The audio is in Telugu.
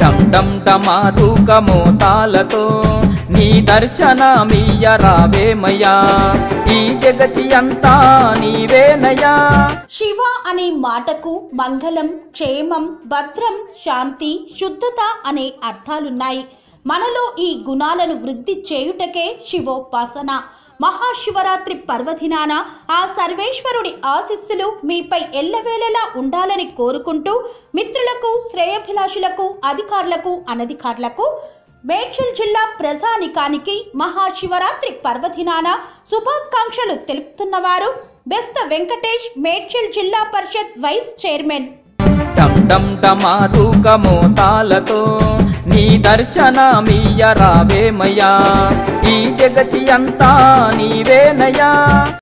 డమ్ డమ్ డమారుక మోతాలతో నీ దర్శనమీయ రావేమయ్యా ఈ జగతి అంతా నీవేనయ్యా శివ అనే మాటకు మంగళం క్షేమం భద్రం శాంతి శుద్ధత అనే అర్థాలున్నాయి మనలో ఈ గుణాలను వృద్ధి చేయుటకే శివోపాసన మహాశివరాత్రి పర్వదినాన ఆ సర్వేశ్వరుడి ఆశీస్సులు మీపై ఎల్లవేళలా ఉండాలని కోరుకుంటూ మిత్రులకు శ్రేయభిలాషులకు అధికారులకు అనధికారులకు మేడ్చల్ జిల్లా ప్రజానికానికి మహాశివరాత్రి పర్వదినాన శుభాకాంక్షలు తెలుపుతున్నవారు బెస్త వెంకటేష్ మేడ్చల్ జిల్లా పరిషత్ వైస్ చైర్మన్ డమ్ డమ్ డమారుక మోతాలతో నీ దర్శనమీయ రావేమయ్యా ఈ జగతి అంతా నీవేనయ్యా